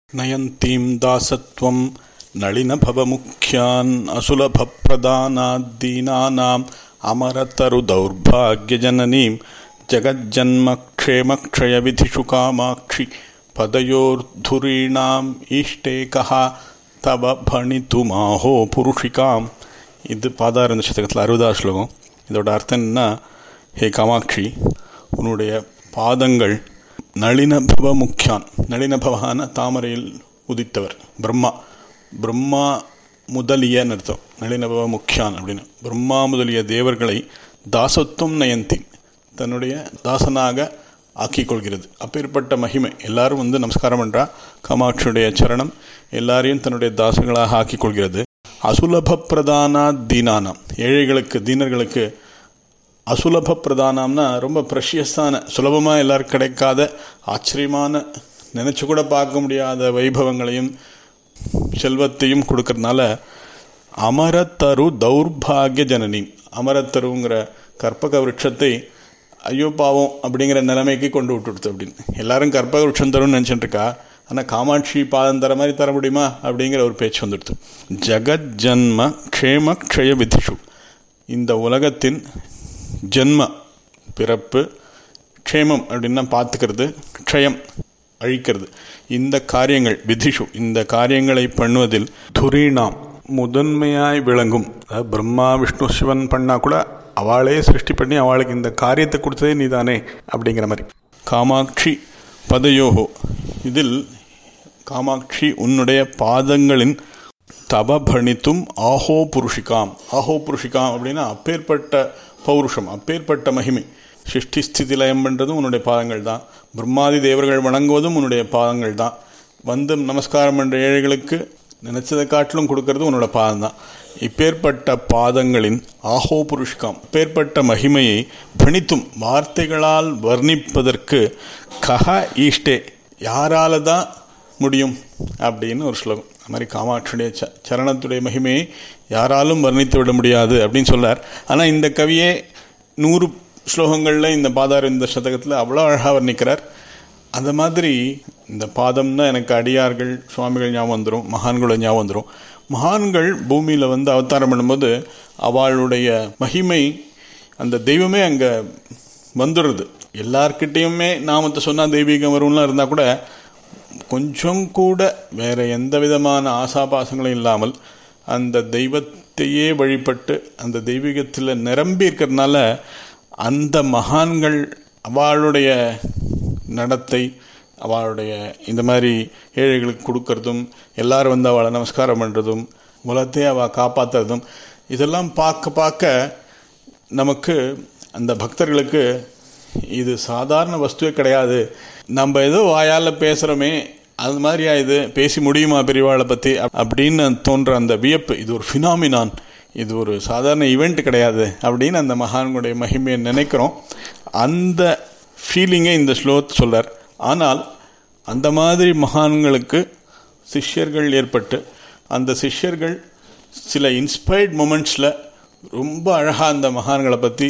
नयन्तीं दासत्वं नളിनभवमुख्यान् असुलभप्रदानाद्दीनानाम् अमरतरुदौर्भाग्यजननीं जगज्जन्मक्षेमक्षयविधिषु कामाक्षि पदयोर्धुरीणाम् ईष्टे कः தவ பணித்துமாஹோ புருஷிகாம் இது பாதாரந்த சதகத்தில் அறுபதாவது ஸ்லோகம் இதோட அர்த்தம் என்ன ஹே காமாட்சி உன்னுடைய பாதங்கள் நளினபவ முக்கியான் நளினபவான தாமரையில் உதித்தவர் பிரம்மா பிரம்மா முதலியன்னு அர்த்தம் நளினபவ முக்கியான் அப்படின்னு பிரம்மா முதலிய தேவர்களை தாசத்துவம் நயந்தி தன்னுடைய தாசனாக ஆக்கிக் கொள்கிறது அப்பேற்பட்ட மகிமை எல்லாரும் வந்து நமஸ்காரம் பண்ணுறா காமாட்சியுடைய சரணம் எல்லாரையும் தன்னுடைய தாசங்களாக ஆக்கிக் கொள்கிறது அசுலப பிரதானா தீனானாம் ஏழைகளுக்கு தீனர்களுக்கு அசுலப பிரதானம்னா ரொம்ப ப்ரெஷியஸான சுலபமாக எல்லாருக்கும் கிடைக்காத ஆச்சரியமான நினச்சி கூட பார்க்க முடியாத வைபவங்களையும் செல்வத்தையும் கொடுக்கறதுனால அமரத்தரு தௌர்பாகிய ஜனனி அமரத்தருங்கிற கற்பக விருட்சத்தை ஐயோ பாவம் அப்படிங்கிற நிலைமைக்கு கொண்டு விட்டுடுது அப்படின்னு எல்லாரும் கற்பக விருட்சம் தரும்னு நினச்சிட்டு இருக்கா ஆனால் காமாட்சி பாதம் தர மாதிரி தர முடியுமா அப்படிங்கிற ஒரு பேச்சு வந்துடுது ஜகத் ஜன்ம க்ஷேம க்ஷய விதிஷு இந்த உலகத்தின் ஜென்ம பிறப்பு க்ஷேமம் அப்படின்னா பார்த்துக்கிறது க்ஷயம் அழிக்கிறது இந்த காரியங்கள் விதிஷு இந்த காரியங்களை பண்ணுவதில் துரீணாம் முதன்மையாய் விளங்கும் பிரம்மா விஷ்ணு சிவன் பண்ணால் கூட அவளே சிருஷ்டி பண்ணி அவளுக்கு இந்த காரியத்தை கொடுத்ததே நீதானே அப்படிங்கிற மாதிரி காமாட்சி பதயோகோ இதில் காமாட்சி உன்னுடைய பாதங்களின் தபபணித்தும் ஆஹோ புருஷிகாம் ஆஹோ புருஷிகாம் அப்படின்னா அப்பேற்பட்ட பௌருஷம் அப்பேற்பட்ட மகிமை சிருஷ்டி ஸ்திதி லயம் பண்ணுறதும் உன்னுடைய பாதங்கள் தான் பிரம்மாதி தேவர்கள் வணங்குவதும் உன்னுடைய பாதங்கள் தான் வந்து நமஸ்காரம் பண்ணுற ஏழைகளுக்கு நினச்சதை காட்டிலும் கொடுக்கறது உன்னோட பாதம் தான் இப்பேற்பட்ட பாதங்களின் ஆஹோ புருஷ்காம் இப்பேற்பட்ட மகிமையை பணித்தும் வார்த்தைகளால் வர்ணிப்பதற்கு கஹ ஈஷ்டே யாரால தான் முடியும் அப்படின்னு ஒரு ஸ்லோகம் அது மாதிரி காமாட்சியுடைய ச சரணத்துடைய மகிமையை யாராலும் வர்ணித்து விட முடியாது அப்படின்னு சொல்லார் ஆனால் இந்த கவியே நூறு ஸ்லோகங்களில் இந்த பாதார இந்த சதகத்தில் அவ்வளோ அழகாக வர்ணிக்கிறார் அந்த மாதிரி இந்த பாதம்னா எனக்கு அடியார்கள் சுவாமிகள் ஞாபகம் வந்துடும் மகான்களோட ஞாபகம் வந்துடும் மகான்கள் பூமியில் வந்து அவதாரம் பண்ணும்போது அவளுடைய மகிமை அந்த தெய்வமே அங்கே வந்துடுறது எல்லார்கிட்டேயுமே நாமத்தை சொன்னால் தெய்வீகம் வரும்லாம் இருந்தால் கூட கொஞ்சம் கூட வேறு எந்த விதமான ஆசாபாசங்களும் இல்லாமல் அந்த தெய்வத்தையே வழிபட்டு அந்த தெய்வீகத்தில் நிரம்பி இருக்கிறதுனால அந்த மகான்கள் அவளுடைய நடத்தை அவளுடைய இந்த மாதிரி ஏழைகளுக்கு கொடுக்கறதும் எல்லாரும் வந்து அவளை நமஸ்காரம் பண்ணுறதும் உலகத்தையே அவள் காப்பாற்றுறதும் இதெல்லாம் பார்க்க பார்க்க நமக்கு அந்த பக்தர்களுக்கு இது சாதாரண வஸ்துவே கிடையாது நம்ம ஏதோ வாயால் பேசுகிறோமே அது மாதிரி இது பேசி முடியுமா பெரியவாளை பற்றி அப்படின்னு தோன்ற அந்த வியப்பு இது ஒரு ஃபினாமினான் இது ஒரு சாதாரண ஈவெண்ட் கிடையாது அப்படின்னு அந்த மகான்களுடைய மகிமையை நினைக்கிறோம் அந்த ஃபீலிங்கை இந்த ஸ்லோத் சொல்லார் ஆனால் அந்த மாதிரி மகான்களுக்கு சிஷ்யர்கள் ஏற்பட்டு அந்த சிஷ்யர்கள் சில இன்ஸ்பயர்ட் மூமெண்ட்ஸில் ரொம்ப அழகாக அந்த மகான்களை பற்றி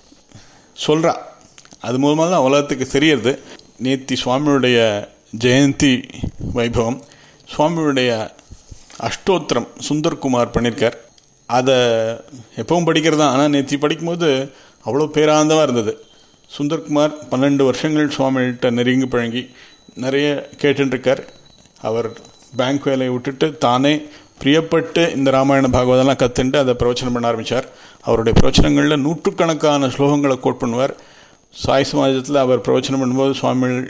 சொல்கிறா அது மூலமாக தான் உலகத்துக்கு தெரியறது நேத்தி சுவாமியுடைய ஜெயந்தி வைபவம் சுவாமியுடைய அஷ்டோத்திரம் சுந்தர்குமார் பண்ணியிருக்கார் அதை எப்பவும் படிக்கிறது தான் ஆனால் நேத்தி படிக்கும்போது அவ்வளோ பேராந்தமாக இருந்தது சுந்தர்குமார் பன்னெண்டு வருஷங்கள் சுவாமிகிட்ட நெருங்கி பழங்கி நிறைய கேட்டுருக்கார் அவர் பேங்க் வேலையை விட்டுட்டு தானே பிரியப்பட்டு இந்த ராமாயண பாகவதெல்லாம் கற்றுண்டு அதை பிரவச்சனம் பண்ண ஆரம்பித்தார் அவருடைய பிரவச்சனங்களில் நூற்றுக்கணக்கான ஸ்லோகங்களை கோட் பண்ணுவார் சாய் சமாஜத்தில் அவர் பிரவச்சனம் பண்ணும்போது சுவாமிகள்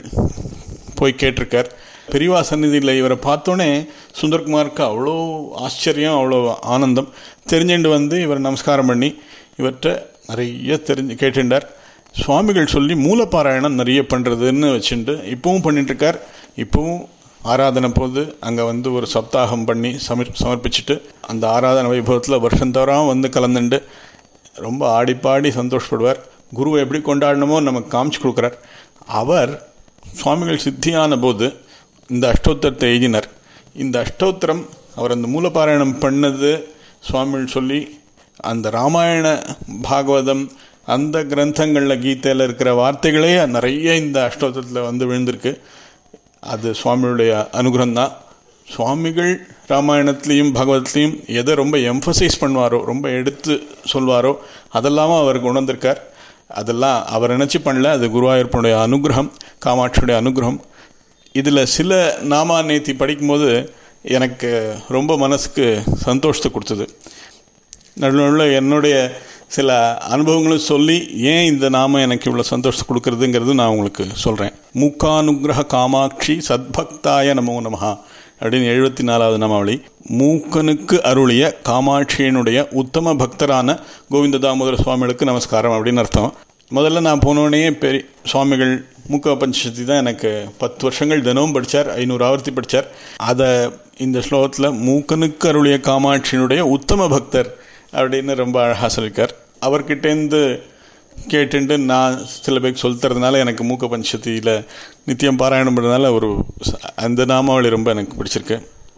போய் கேட்டிருக்கார் பெரியவா சந்நிதியில் இவரை பார்த்தோன்னே சுந்தர்குமாருக்கு அவ்வளோ ஆச்சரியம் அவ்வளோ ஆனந்தம் தெரிஞ்சுட்டு வந்து இவர் நமஸ்காரம் பண்ணி இவர்கிட்ட நிறைய தெரிஞ்சு கேட்டுண்டார் சுவாமிகள் சொல்லி மூலப்பாராயணம் நிறைய பண்ணுறதுன்னு வச்சுட்டு இப்போவும் பண்ணிட்டுருக்கார் இப்போவும் ஆராதனை போது அங்கே வந்து ஒரு சப்தாகம் பண்ணி சமர் சமர்ப்பிச்சுட்டு அந்த ஆராதனை வைபவத்தில் வருஷம் தவறாமல் வந்து கலந்துண்டு ரொம்ப ஆடிப்பாடி சந்தோஷப்படுவார் குருவை எப்படி கொண்டாடணுமோ நமக்கு காமிச்சு கொடுக்குறார் அவர் சுவாமிகள் சித்தியான போது இந்த அஷ்டோத்திரத்தை எழுதினார் இந்த அஷ்டோத்திரம் அவர் அந்த மூலப்பாராயணம் பண்ணது சுவாமிகள் சொல்லி அந்த ராமாயண பாகவதம் அந்த கிரந்தங்களில் கீதையில் இருக்கிற வார்த்தைகளே நிறைய இந்த அஷ்டோத்திரத்தில் வந்து விழுந்திருக்கு அது சுவாமியுடைய அனுகிரகம் தான் சுவாமிகள் ராமாயணத்துலேயும் பகவத்லேயும் எதை ரொம்ப எம்ஃபசைஸ் பண்ணுவாரோ ரொம்ப எடுத்து சொல்வாரோ அதெல்லாம் அவர் உணர்ந்திருக்கார் அதெல்லாம் அவர் நினச்சி பண்ணல அது குருவாயூர்ப்பனுடைய அனுகிரகம் காமாட்சியுடைய அனுகிரகம் இதில் சில நாமா நேத்தி படிக்கும்போது எனக்கு ரொம்ப மனசுக்கு சந்தோஷத்தை கொடுத்தது நடுவில் என்னுடைய சில அனுபவங்களும் சொல்லி ஏன் இந்த நாமம் எனக்கு இவ்வளோ சந்தோஷத்தை கொடுக்கறதுங்கிறது நான் உங்களுக்கு சொல்கிறேன் மூக்கானுகிரக காமாட்சி சத்பக்தாய நமோ நமஹா அப்படின்னு எழுபத்தி நாலாவது நாமாவளி மூக்கனுக்கு அருளிய காமாட்சியினுடைய உத்தம பக்தரான கோவிந்த தாமோதர சுவாமிகளுக்கு நமஸ்காரம் அப்படின்னு அர்த்தம் முதல்ல நான் போனோடனே பெரிய சுவாமிகள் மூக்க பஞ்சசக்தி தான் எனக்கு பத்து வருஷங்கள் தினமும் படித்தார் ஐநூறு ஆவர்த்தி படித்தார் அதை இந்த ஸ்லோகத்தில் மூக்கனுக்கு அருளிய காமாட்சியினுடைய உத்தம பக்தர் அப்படின்னு ரொம்ப அழகாக சொல்லியிருக்கார் அவர்கிட்டேருந்து கேட்டுட்டு நான் சில பேருக்கு சொல்லி தரதுனால எனக்கு மூக்க பஞ்சத்தில் நித்தியம் பாராயணம் பண்ணுறதுனால ஒரு அந்த நாமாவளி ரொம்ப எனக்கு பிடிச்சிருக்கு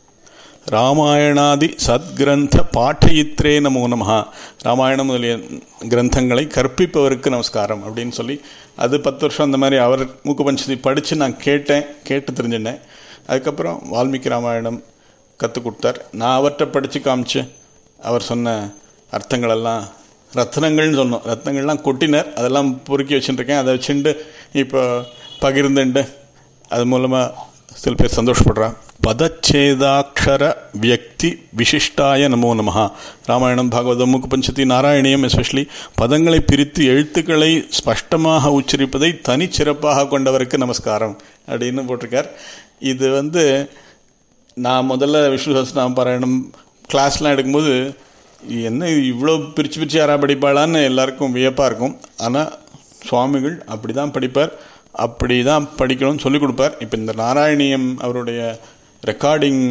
ராமாயணாதி சத்கிரந்த பாட்டயித்ரே நமோ நமஹா ராமாயணம் முதலிய கிரந்தங்களை கற்பிப்பவருக்கு நமஸ்காரம் அப்படின்னு சொல்லி அது பத்து வருஷம் அந்த மாதிரி அவர் மூக்க பஞ்சதி படித்து நான் கேட்டேன் கேட்டு தெரிஞ்சிட்டேன் அதுக்கப்புறம் வால்மீகி ராமாயணம் கற்றுக் கொடுத்தார் நான் அவர்கிட்ட படித்து காமிச்சு அவர் சொன்ன அர்த்தங்களெல்லாம் ரத்னங்கள்னு சொன்னோம் ரத்னங்கள்லாம் கொட்டினர் அதெல்லாம் பொறுக்கி வச்சுட்டுருக்கேன் அதை வச்சுட்டு இப்போ பகிர்ந்துண்டு அது மூலமாக சில பேர் சந்தோஷப்படுறான் பதச்சேதாட்சர வியக்தி விசிஷ்டாய நமோ நமஹா ராமாயணம் பாகவதம் முக்குபஞ்சதி நாராயணியம் எஸ்பெஷலி பதங்களை பிரித்து எழுத்துக்களை ஸ்பஷ்டமாக உச்சரிப்பதை தனிச்சிறப்பாக கொண்டவருக்கு நமஸ்காரம் அப்படின்னு போட்டிருக்கார் இது வந்து நான் முதல்ல விஷ்ணு சஹஸ்ரநாம பாராயணம் கிளாஸ்லாம் எடுக்கும்போது என்ன இவ்வளோ பிரித்து பிரித்து யாரா படிப்பாளான்னு எல்லாருக்கும் வியப்பாக இருக்கும் ஆனால் சுவாமிகள் அப்படி தான் படிப்பார் அப்படி தான் படிக்கணும்னு சொல்லிக் கொடுப்பார் இப்போ இந்த நாராயணியம் அவருடைய ரெக்கார்டிங்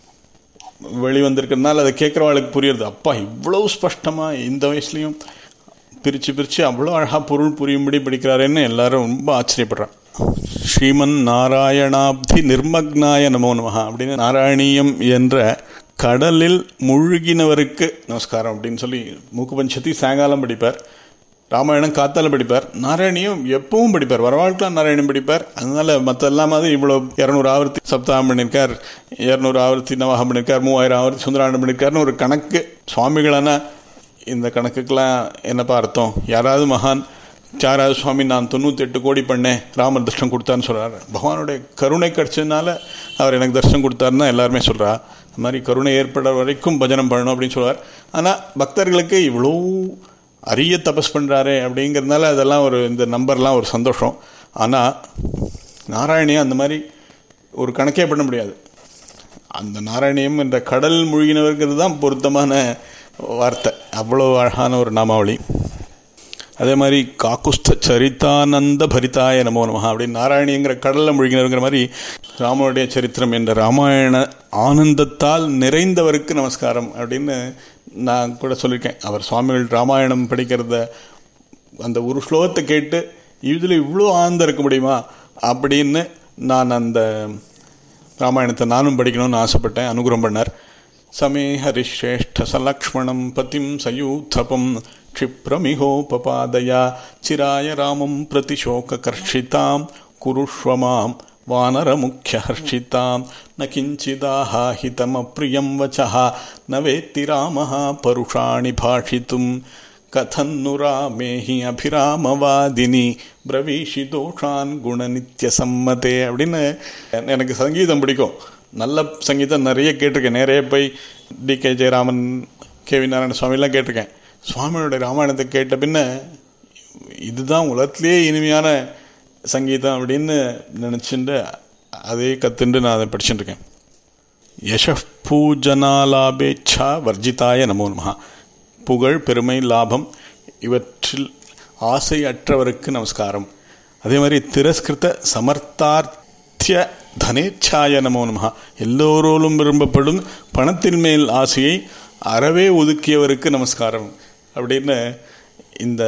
வெளிவந்திருக்கிறதுனால அதை கேட்குறவாளுக்கு புரியுறது அப்பா இவ்வளோ ஸ்பஷ்டமாக இந்த வயசுலேயும் பிரித்து பிரித்து அவ்வளோ அழகாக பொருள் புரியும்படி படிக்கிறாருன்னு எல்லாரும் ரொம்ப ஆச்சரியப்படுறான் ஸ்ரீமன் நாராயணாப்தி நிர்மக்னாய நமோ நமஹா அப்படின்னு நாராயணியம் என்ற கடலில் முழுகினவருக்கு நமஸ்காரம் அப்படின்னு சொல்லி மூக்கு பஞ்சத்தி சாயங்காலம் படிப்பார் ராமாயணம் காத்தால படிப்பார் நாராயணியும் எப்பவும் படிப்பார் வரவாழ்க்கலாம் நாராயணம் படிப்பார் அதனால மற்ற எல்லாமாவது இவ்வளோ இரநூறு ஆவர்த்தி சப்தாகம் பண்ணியிருக்கார் இரநூறு ஆவர்த்தி நவகம் பண்ணியிருக்கார் மூவாயிரம் ஆவர்த்தி சுந்தராண்டம் பண்ணியிருக்காருன்னு ஒரு கணக்கு சுவாமிகளான இந்த கணக்குக்கெல்லாம் என்னப்பா அர்த்தம் யாராவது மகான் சாராவது சுவாமி நான் தொண்ணூற்றி எட்டு கோடி பண்ணேன் ராமர் தர்ஷனம் கொடுத்தான்னு சொல்கிறார் பகவானுடைய கருணை கிடச்சதுனால அவர் எனக்கு தர்ஷனம் கொடுத்தாருன்னு எல்லாருமே சொல்கிறா அது மாதிரி கருணை ஏற்படுற வரைக்கும் பஜனம் பண்ணணும் அப்படின்னு சொல்லுவார் ஆனால் பக்தர்களுக்கு இவ்வளோ அரிய தபஸ் பண்ணுறாரு அப்படிங்கிறதுனால அதெல்லாம் ஒரு இந்த நம்பர்லாம் ஒரு சந்தோஷம் ஆனால் நாராயணியம் அந்த மாதிரி ஒரு கணக்கே பண்ண முடியாது அந்த நாராயணியம் என்ற கடல் மூழ்கினவர்கிறது தான் பொருத்தமான வார்த்தை அவ்வளோ அழகான ஒரு நாமாவளி அதே மாதிரி காக்குஸ்த சரிதானந்த பரிதாய நமோ நமஹா அப்படின்னு நாராயணிங்கிற கடலில் முழுகினருங்கிற மாதிரி ராமனுடைய சரித்திரம் என்ற ராமாயண ஆனந்தத்தால் நிறைந்தவருக்கு நமஸ்காரம் அப்படின்னு நான் கூட சொல்லியிருக்கேன் அவர் சுவாமிகள் ராமாயணம் படிக்கிறத அந்த ஒரு ஸ்லோகத்தை கேட்டு இதில் இவ்வளோ ஆனந்தம் இருக்க முடியுமா அப்படின்னு நான் அந்த ராமாயணத்தை நானும் படிக்கணும்னு ஆசைப்பட்டேன் அனுகிரகம் பண்ணார் சமே ஹரிஷ்ரேஷ்ட சலக்ஷ்மணம் பதிம் சயூத்தபம் क्षिप्रमिहोपपादया चिराय रामं प्रतिशोककर्षितां कुरुष्व मां वानरमुख्यहर्षितां न किञ्चिदाहाहितमप्रियं वचः न वेत्ति रामः परुषाणि भाषितुं कथन्नु रामे हि அபிராமவாதினி பிரவீஷி தோஷான் குணநித்தியசம்மதே அப்படின்னு எனக்கு சங்கீதம் பிடிக்கும் நல்ல சங்கீதம் நிறைய கேட்டிருக்கேன் நிறைய போய் T K Jayaraman K V Narayana சுவாமிலாம் கேட்டிருக்கேன் சுவாமியோட ராமாயணத்தை கேட்ட பின்ன இதுதான் உலகத்திலேயே இனிமையான சங்கீதம் அப்படின்னு நினச்சிட்டு அதே கற்றுண்டு நான் அதை படிச்சுட்டு இருக்கேன் யஷ பூஜனாலாபேச்சா வர்ஜிதாய நமோ நமஹா புகழ் பெருமை லாபம் இவற்றில் ஆசை அற்றவருக்கு நமஸ்காரம் அதே மாதிரி திரஸ்கிருத சமர்த்தார்த்திய தனேச்சாய நமோ நமஹா எல்லோரோலும் விரும்பப்படும் பணத்தின் மேல் ஆசையை அறவே ஒதுக்கியவருக்கு நமஸ்காரம் அப்படின்னு இந்த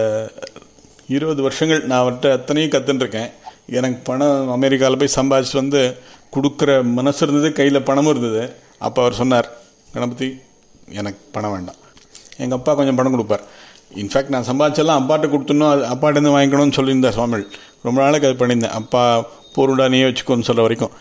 இருபது வருஷங்கள் நான் அவர்கிட்ட அத்தனையும் கற்றுட்டுருக்கேன் எனக்கு பணம் அமெரிக்காவில் போய் சம்பாதிச்சு வந்து கொடுக்குற மனசு இருந்தது கையில் பணமும் இருந்தது அப்போ அவர் சொன்னார் கணபதி எனக்கு பணம் வேண்டாம் எங்கள் அப்பா கொஞ்சம் பணம் கொடுப்பார் இன்ஃபேக்ட் நான் சம்பாதிச்செல்லாம் அப்பாட்ட கொடுத்துடணும் அது அப்பாட்டேருந்து வாங்கிக்கணும்னு சொல்லியிருந்தார் சுவாமிகள் ரொம்ப நாளைக்கு அது பண்ணியிருந்தேன் அப்பா பொருடா நீயே வச்சுக்கோன்னு சொல்ல வரைக்கும்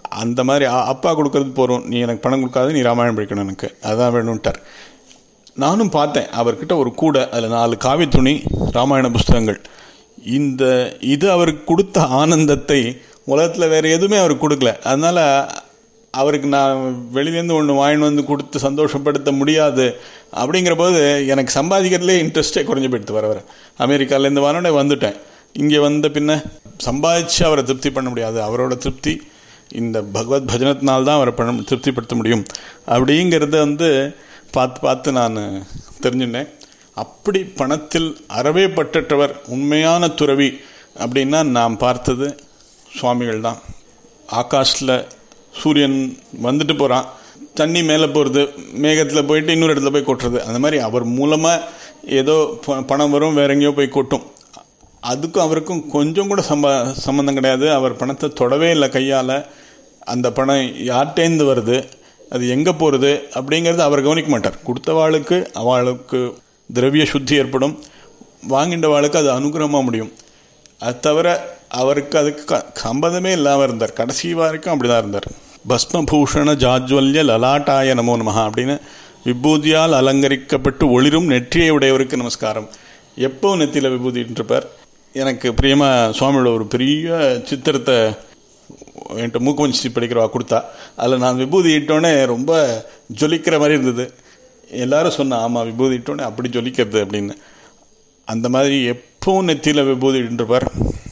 அந்த மாதிரி அ- அப்பா கொடுக்கறது போகிறோம் நீ எனக்கு பணம் கொடுக்காத நீ ராமாயணம் படிக்கணும் எனக்கு அதான் வேணும்ட்டார் நானும் பார்த்தேன் அவர்கிட்ட ஒரு கூடை அதில் நாலு காவி துணி ராமாயண புஸ்தகங்கள் இந்த இது அவருக்கு கொடுத்த ஆனந்தத்தை உலகத்தில் வேறு எதுவுமே அவருக்கு கொடுக்கல அதனால் அவருக்கு நான் வெளியிலேருந்து ஒன்று வாங்கிட்டு வந்து கொடுத்து சந்தோஷப்படுத்த முடியாது அப்படிங்கிற போது எனக்கு சம்பாதிக்கிறதுலே இன்ட்ரெஸ்டே குறைஞ்சு போயிடுத்து வர வர அமெரிக்காலேருந்து வரனே வந்துட்டேன் இங்கே வந்த பின்ன சம்பாதிச்சு அவரை திருப்தி பண்ண முடியாது அவரோட திருப்தி இந்த பகவத் பஜனத்தினால் தான் அவரை பண்ண திருப்திப்படுத்த முடியும் அப்படிங்கிறத வந்து பார்த்து பார்த்து நான் தெரிஞ்சுட்டேன் அப்படி பணத்தில் அறவே பற்றற்றவர் உண்மையான துறவி அப்படின்னா நாம் பார்த்தது சுவாமிகள் தான் ஆகாஷில் சூரியன் வந்துட்டு போகிறான் தண்ணி மேலே போகிறது மேகத்தில் போயிட்டு இன்னொரு இடத்துல போய் கொட்டுறது அந்த மாதிரி அவர் மூலமாக ஏதோ ப- பணம் வரும் வேற எங்கேயோ போய் கொட்டும் அதுக்கும் அவருக்கும் கொஞ்சம் கூட சம்ப சம்மந்தம் கிடையாது அவர் பணத்தை தொடவே இல்லை கையால் அந்த பணம் யார்கிட்டேருந்து வருது அது எங்கே போகிறது அப்படிங்கிறது அவர் கவனிக்க மாட்டார் கொடுத்தவாளுக்கு அவளுக்கு திரவிய சுத்தி ஏற்படும் வாங்கின்றவாளுக்கு அது அனுகிரகமாக முடியும் அது தவிர அவருக்கு அதுக்கு க- சம்பந்தமே இல்லாமல் இருந்தார் கடைசி வரைக்கும் அப்படி தான் இருந்தார் பஸ்மபூஷண ஜாஜ்வல்ய லலாட்டாய நமோ நமஹ அப்படின்னு விபூதியால் அலங்கரிக்கப்பட்டு ஒளிரும் நெற்றியை உடையவருக்கு நமஸ்காரம் எப்போ நெத்தியில் விபூதிட்டு இருப்பார் எனக்கு பிரியமா சுவாமியோட ஒரு பெரிய சித்திரத்தை என்கிட்ட மூக்குவஞ்சி படிக்கிறவா கொடுத்தா அதில் நான் விபூதி இட்டோன்னே ரொம்ப ஜொலிக்கிற மாதிரி இருந்தது எல்லாரும் சொன்னா ஆமாம் விபூதி இட்டோன்னே அப்படி ஜொலிக்கிறது அப்படின்னு அந்த மாதிரி எப்பவும் நெத்தியில் விபூதி இட்டுருப்பார்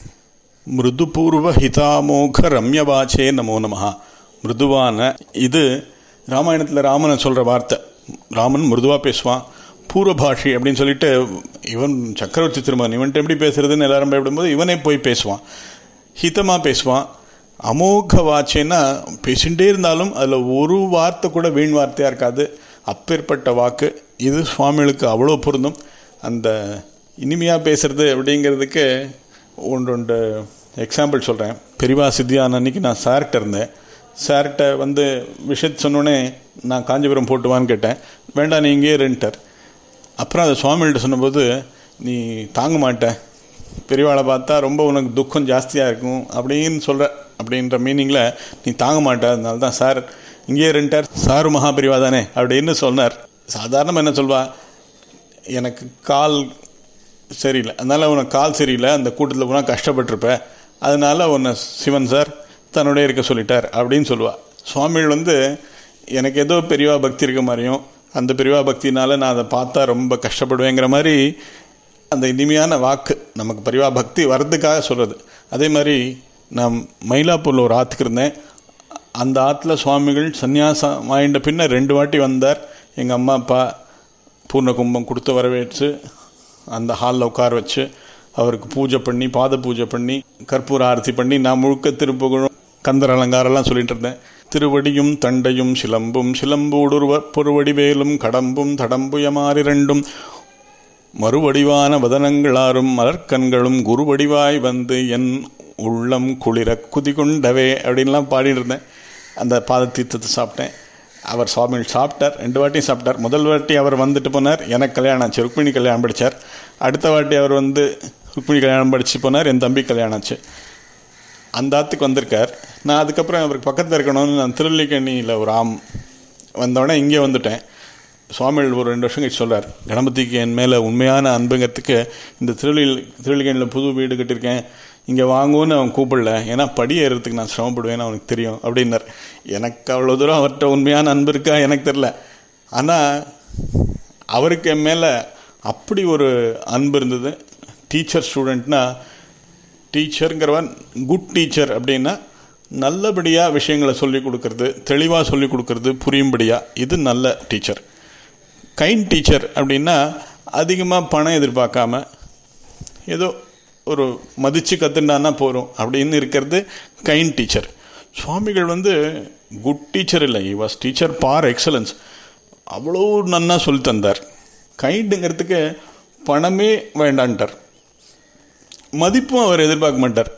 மிருதுபூர்வ ஹிதாமோக ரம்யவாச்சே நமோ நமஹா மிருதுவான இது ராமாயணத்தில் ராமனை சொல்கிற வார்த்தை ராமன் மிருதுவாக பேசுவான் பூர்வ பாஷி அப்படின்னு சொல்லிட்டு இவன் சக்கரவர்த்தி திருமகன் இவன்ட்டு எப்படி பேசுறதுன்னு எல்லாரும் பயப்படும்போது இவனே போய் பேசுவான் ஹிதமாக பேசுவான் அமோக வாச்சேன்னா பேசிகிட்டே இருந்தாலும் அதில் ஒரு வார்த்தை கூட வீண் வார்த்தையாக இருக்காது அப்பேற்பட்ட வாக்கு இது சுவாமிகளுக்கு அவ்வளோ பொருந்தும் அந்த இனிமையாக பேசுறது அப்படிங்கிறதுக்கு ஒன்று ஒன்று எக்ஸாம்பிள் சொல்கிறேன் பெரியவா சித்தியான அன்னைக்கு நான் சார்கிட்ட இருந்தேன் சார்கிட்ட வந்து விஷயத்தை சொன்னோடனே நான் காஞ்சிபுரம் போட்டுவான்னு கேட்டேன் வேண்டாம் நீ இங்கேயே இருன்ட்டார் அப்புறம் அதை சுவாமிகிட்ட சொன்னபோது நீ தாங்க மாட்ட பெரியவாளை பார்த்தா ரொம்ப உனக்கு துக்கம் ஜாஸ்தியாக இருக்கும் அப்படின்னு சொல்கிற அப்படின்ற மீனிங்கில் நீ தாங்க மாட்ட அதனால தான் சார் இங்கேயே இருந்துட்டார் சாரு மகா பெரியவா தானே அப்படின்னு சொன்னார் சாதாரணமாக என்ன சொல்வா எனக்கு கால் சரியில்லை அதனால் உனக்கு கால் சரியில்லை அந்த கூட்டத்தில் போனால் கஷ்டப்பட்டிருப்ப அதனால உன்னை சிவன் சார் தன்னோட இருக்க சொல்லிட்டார் அப்படின்னு சொல்லுவா சுவாமிகள் வந்து எனக்கு ஏதோ பெரியவா பக்தி இருக்க மாதிரியும் அந்த பெரியவா பக்தினால நான் அதை பார்த்தா ரொம்ப கஷ்டப்படுவேங்கிற மாதிரி அந்த இனிமையான வாக்கு நமக்கு பெரியவா பக்தி வர்றதுக்காக சொல்கிறது அதே மாதிரி நான் மயிலாப்பூரில் ஒரு ஆற்றுக்கு இருந்தேன் அந்த ஆற்றுல சுவாமிகள் சந்நியாசம் வாங்கிட்ட பின்ன ரெண்டு வாட்டி வந்தார் எங்கள் அம்மா அப்பா பூர்ண கும்பம் கொடுத்து வரவேற்று அந்த ஹாலில் உட்கார வச்சு அவருக்கு பூஜை பண்ணி பாத பூஜை பண்ணி கற்பூர ஆரத்தி பண்ணி நான் முழுக்க திருப்புகழும் கந்தர் அலங்காரம்லாம் சொல்லிட்டு இருந்தேன் திருவடியும் தண்டையும் சிலம்பும் சிலம்பூடுருவ பொருவடிவேலும் கடம்பும் தடம்புயமாறிரண்டும் மறுவடிவான வதனங்களாரும் மலர்க்கண்களும் குருவடிவாய் வந்து என் உள்ளம் குளிர குதிகொண்டவே அப்படின்லாம் பாடிட்டு இருந்தேன் அந்த பாத தீர்த்தத்தை சாப்பிட்டேன் அவர் சுவாமிகள் சாப்பிட்டார் ரெண்டு வாட்டியும் சாப்பிட்டார் முதல் வாட்டி அவர் வந்துட்டு போனார் எனக்கு கல்யாணம் ஆச்சு ருக்மிணி கல்யாணம் படித்தார் அடுத்த வாட்டி அவர் வந்து ருக்மிணி கல்யாணம் படித்து போனார் என் தம்பி கல்யாணம் ஆச்சு அந்த ஆத்துக்கு வந்திருக்கார் நான் அதுக்கப்புறம் அவருக்கு பக்கத்தில் இருக்கணும்னு நான் திருவல்லிக்கண்ணியில் ஒரு ஆம் வந்தோடனே இங்கே வந்துட்டேன் சுவாமிகள் ஒரு ரெண்டு வருஷம் கழிச்சு சொல்கிறார் கணபதிக்கு என் மேலே உண்மையான அன்புங்கிறதுக்கு இந்த திருவள்ளியில் திருவள்ளிக்கண்ணில் புது வீடு கட்டியிருக்கேன் இங்கே வாங்குவோன்னு அவன் கூப்பிடல ஏன்னா படி ஏறுறதுக்கு நான் சிரமப்படுவேன்னு அவனுக்கு தெரியும் அப்படின்னார் எனக்கு அவ்வளோ தூரம் அவர்கிட்ட உண்மையான அன்பு இருக்கா எனக்கு தெரில ஆனால் அவருக்கு என் மேலே அப்படி ஒரு அன்பு இருந்தது டீச்சர் ஸ்டூடெண்ட்னா டீச்சருங்கிறவன் குட் டீச்சர் அப்படின்னா நல்லபடியாக விஷயங்களை சொல்லிக் கொடுக்கறது தெளிவாக சொல்லிக் கொடுக்கறது புரியும்படியாக இது நல்ல டீச்சர் கைண்ட் டீச்சர் அப்படின்னா அதிகமாக பணம் எதிர்பார்க்காம ஏதோ ஒரு மதித்து கற்றுண்டானா போகிறோம் அப்படின்னு இருக்கிறது கைண்ட் டீச்சர் சுவாமிகள் வந்து குட் டீச்சர் இல்லை he was teacher par excellence அவ்வளோ நன்னா சொல்லி தந்தார் கைண்டுங்கிறதுக்கு பணமே வேண்டான்ட்டார் மதிப்பும் அவர் எதிர்பார்க்க மாட்டார்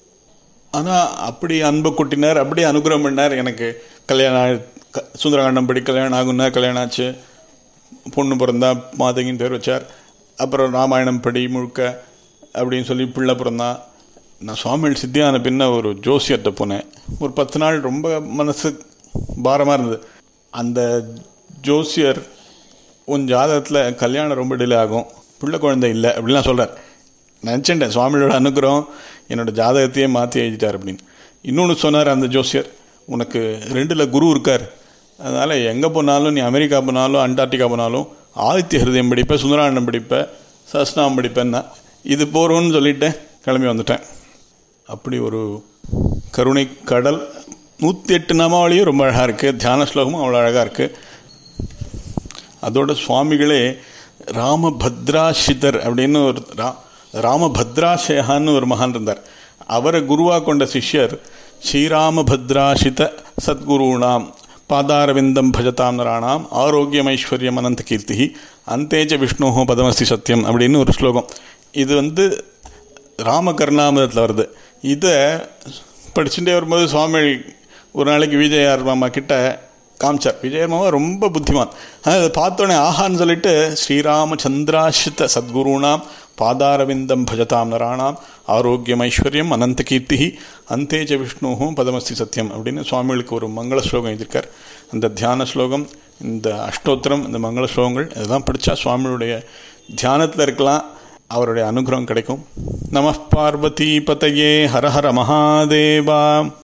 ஆனால் அப்படி அன்பு கொட்டினார் அப்படி அனுகிரகம் பண்ணார் எனக்கு கல்யாணம் ஆயி- க- சுந்தரகாண்டம் படி கல்யாணம் ஆகுனார் கல்யாணம் ஆச்சு பொண்ணு பிறந்தா மாதங்கின்னு பேர் வச்சார் அப்புறம் ராமாயணம் படி முழுக்க அப்படின்னு சொல்லி பிள்ளை பிறந்தான் நான் சுவாமிகள் சித்தியான பின்ன ஒரு ஜோசியர்கிட்ட போனேன் ஒரு பத்து நாள் ரொம்ப மனசு பாரமாக இருந்தது அந்த ஜோசியர் உன் ஜாதகத்தில் கல்யாணம் ரொம்ப டிலே ஆகும் பிள்ளை குழந்தை இல்லை அப்படிலாம் சொல்கிறார் நினச்சிட்டேன் சுவாமியோட அனுகிரகம் என்னோடய ஜாதகத்தையே மாற்றி எழுதிட்டார் அப்படின்னு இன்னொன்று சொன்னார் அந்த ஜோசியர் உனக்கு ரெண்டில் குரு இருக்கார் அதனால் எங்கே போனாலும் நீ அமெரிக்கா போனாலும் அண்டார்டிகா போனாலும் ஆதித்ய ஹிருதயம் படிப்பேன் சுந்தராண்டம் படிப்பேன் சஸ்நாமம் படிப்பேன்னா இது போகிறோன்னு சொல்லிட்டேன் கிளம்பி வந்துட்டேன் அப்படி ஒரு கருணை கடல் நூற்றி எட்டு நாமாவளியும் ரொம்ப அழகாக இருக்குது தியான ஸ்லோகமும் அவ்வளோ அழகாக இருக்குது அதோட சுவாமிகளே ராமபத்ராஷிதர் அப்படின்னு ஒரு ரா ராமபத்ராஷயான்னு ஒரு மகான் இருந்தார் அவரை குருவாக கொண்ட சிஷ்யர் ஸ்ரீராமபத்ராஷித சத்குருணாம் பாதாரவிந்தம் பஜதாம் நராணாம் ஆரோக்கியம் ஐஸ்வர்யம் அனந்த கீர்த்தி அந்தேஜ விஷ்ணு பதமஸ்தி சத்தியம் அப்படின்னு ஒரு ஸ்லோகம் இது வந்து ராமகர்ணாமிரத்தில் வருது இதை படிச்சுட்டே வரும்போது சுவாமி ஒரு நாளைக்கு விஜயார் மாமா கிட்ட காமிச்சார் விஜய மாமா ரொம்ப புத்திமான் அதை பார்த்தோன்னே ஆஹான்னு சொல்லிட்டு ஸ்ரீராமச்சந்திராஷித சத்குருணாம் பாதாரவிந்தம் பஜதாம் நராணாம் ஆரோக்கியம் ஐஸ்வர்யம் அனந்த கீர்த்தி அந்தேஜ விஷ்ணுவும் பதமஸ்தி சத்தியம் அப்படின்னு சுவாமிகளுக்கு ஒரு மங்கள ஸ்லோகம் எழுதியிருக்கார் அந்த தியான ஸ்லோகம் இந்த அஷ்டோத்திரம் இந்த மங்கள ஸ்லோகங்கள் இதெல்லாம் படித்தா சுவாமியுடைய தியானத்தில் இருக்கலாம் அவருடைய அனுகிரகம் கிடைக்கும் நம பார்வதி பதையே ஹர ஹர மகாதேவா